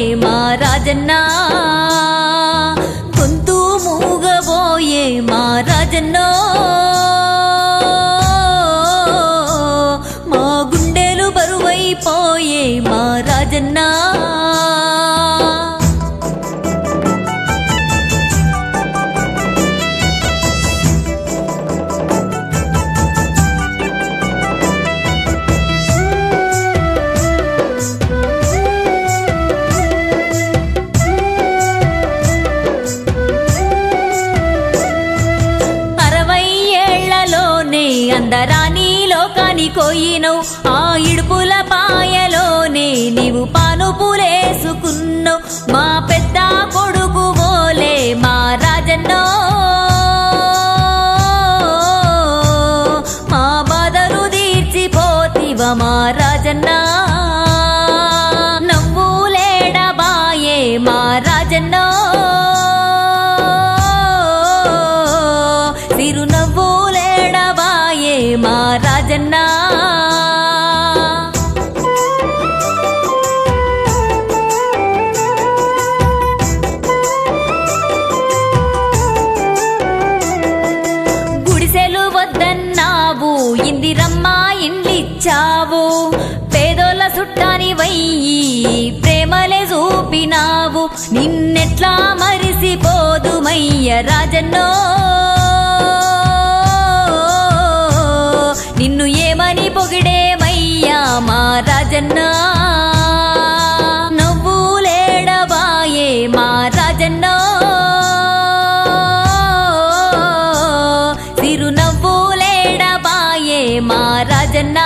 మా రాజన్న గొంతు మూగబోయే మా రాజన్నో మా గుండెలు బరువైపోయే మా రాజన్నా అరవై ఏళ్లలోనే అందరాని లోకాని కోయినవు ఆ ఇడుపుల పాయలోనే నీవు పానుపులేసుకున్నావు మా పెద్ద కొడుకు బోలే మా రాజన్నో మా బాధలు తీర్చిపోతివ మా రాజన్నా నవ్వులేడబాయే మా రాజన్నో సిరునవ్వులేడబాయే మా రాజన్నా గుడిసెలు వద్దన్నావు ఇందిరమ్మ ఇండ్లిచ్చావు పేదోళ్ళ చుట్టాని వయ్యి ప్రేమలే చూపినావు నిన్నెట్లా మరిసిపోదుమయ్య రాజన్నో నిన్ను ఏమని పొగిడేమయ్యా మా రాజన్నా నవ్వులేడబాయే మా రాజన్నో సిరునవ్వులేడబాయే మా రాజన్నా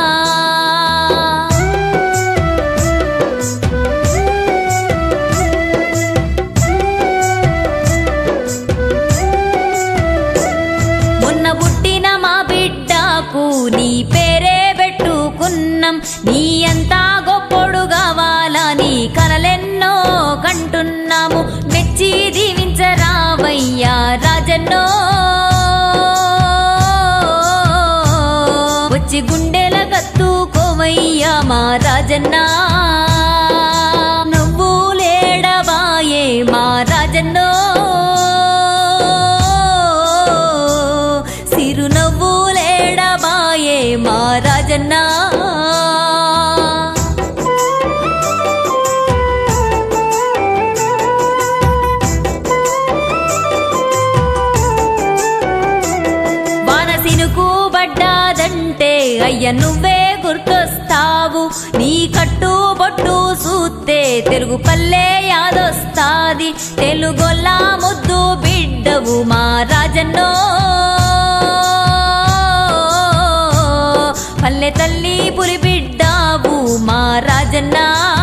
మొన్న పుట్టిన మా బిడ్డకు నీ పేరే పెట్టుకున్నాం నీ అంతా గొప్పడు కావాలని కలలెన్నో కంటున్నాము మెచ్చి దీవించరావయ్యా రాజన్నో వచ్చి గుండెల కత్తుకోవయ్యా మా రాజన్నా నవ్వులేడబాయే మా రాజన్నో సిరునవ్వులేడబాయే మా రాజన్నా వాన సినుకు పడ్డాదంటే అయ్య నువ్వే గుర్తొస్తావు నీ కట్టు బొట్టు సూస్తే తెలుగు పల్లె యాదొస్తాది తెలుగొల్లా ముద్దు బిడ్డవు మా రాజన్నో పల్లె తల్లి పులి బిడ్డావు మా రాజన్నా